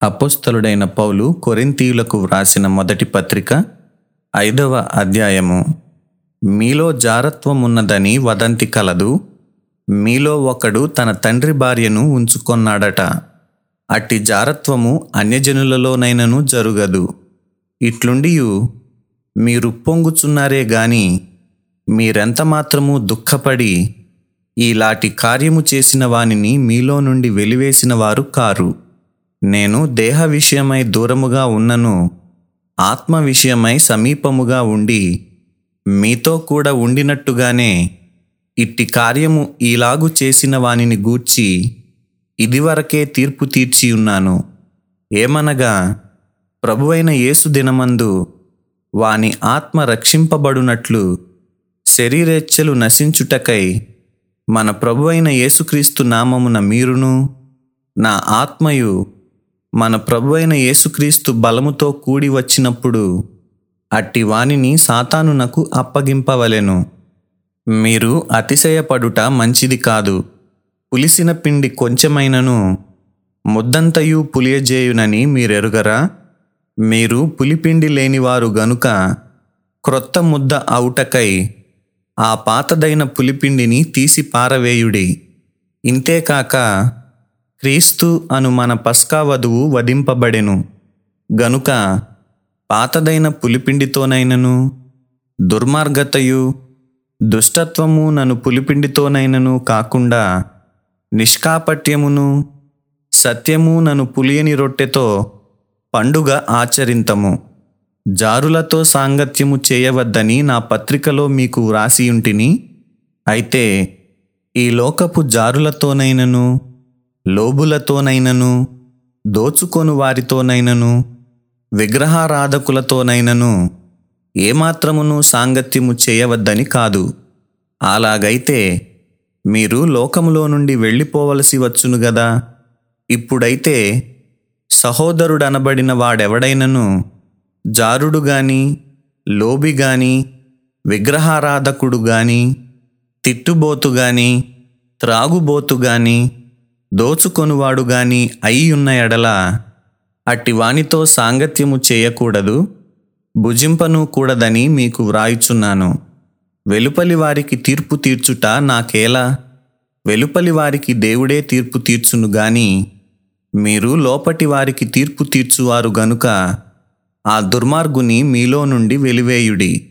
అపోస్తలుడైన పౌలు కొరింథీయులకు వ్రాసిన మొదటి పత్రిక ఐదవ అధ్యాయము మీలో జారత్వమున్నదని వదంతి కలదు మీలో ఒకడు తన తండ్రి భార్యను ఉంచుకొన్నాడట అట్టి జారత్వము అన్యజనులలోనైనను జరుగదు ఇట్లుండియు మీరు పొంగుచున్నారే గాని మీరెంత మాత్రము దుఃఖపడి ఈలాటి కార్యము చేసిన వానిని మీలో నుండి వెలివేసిన వారు కారు నేను దేహ విషయమై దూరముగా ఉన్నను ఆత్మ విషయమై సమీపముగా ఉండి మీతో కూడా ఉండినట్టుగానే ఇట్టి కార్యము ఈలాగు చేసిన వానిని గూర్చి ఇదివరకే తీర్పు తీర్చి ఉన్నాను ఏమనగా ప్రభువైన యేసు దినమందు వాని ఆత్మ రక్షింపబడునట్లు శరీరేచ్ఛలు నశించుటకై మన ప్రభువైన యేసుక్రీస్తు నామమున మీరును నా ఆత్మయు మన ప్రభువైన యేసుక్రీస్తు బలముతో కూడి వచ్చినప్పుడు అట్టి వానిని సాతానునకు అప్పగింపవలెను మీరు అతిశయపడుట మంచిది కాదు పులిసిన పిండి కొంచెమైనను ముద్దంతయు పులియజేయునని మీరెరుగరా మీరు పులిపిండి లేనివారు గనుక క్రొత్త ముద్ద అవుటకై ఆ పాతదైన పులిపిండిని తీసి పారవేయుడి ఇంతేకాక క్రీస్తు అను మన పస్కా వధువు వధింపబడెను గనుక పాతదైన పులిపిండితోనైనను దుర్మార్గతయు దుష్టత్వము నన్ను పులిపిండితోనైనను కాకుండా నిష్కాపట్యమును సత్యము నన్ను పులియని రొట్టెతో పండుగ ఆచరింతము జారులతో సాంగత్యము చేయవద్దని నా పత్రికలో మీకు వ్రాసియుంటిని అయితే ఈ లోకపు జారులతోనైనను లోబులతోనైనను దోచుకొను వారితోనైనను విగ్రహారాధకులతోనైనను ఏమాత్రమును సాంగత్యము చేయవద్దని కాదు అలాగైతే మీరు లోకములో నుండి వెళ్ళిపోవలసి వచ్చును గదా ఇప్పుడైతే సహోదరుడనబడిన వాడెవడైనను జారుడు గాని లోబి గాని విగ్రహారాధకుడు గాని తిట్టుబోతు గాని త్రాగుబోతు గాని దోచుకొనువాడు గాని అయ్యున్న ఎడల అట్టి వానితో సాంగత్యము చేయకూడదు భుజింపను కూడదని మీకు వ్రాయుచున్నాను వెలుపలి వారికి తీర్పు తీర్చుట నాకేలా వెలుపలి వారికి దేవుడే తీర్పు తీర్చును గాని మీరు లోపటి వారికి తీర్పు తీర్చువారు గనుక ఆ దుర్మార్గుని మీలో నుండి వెలివేయుడి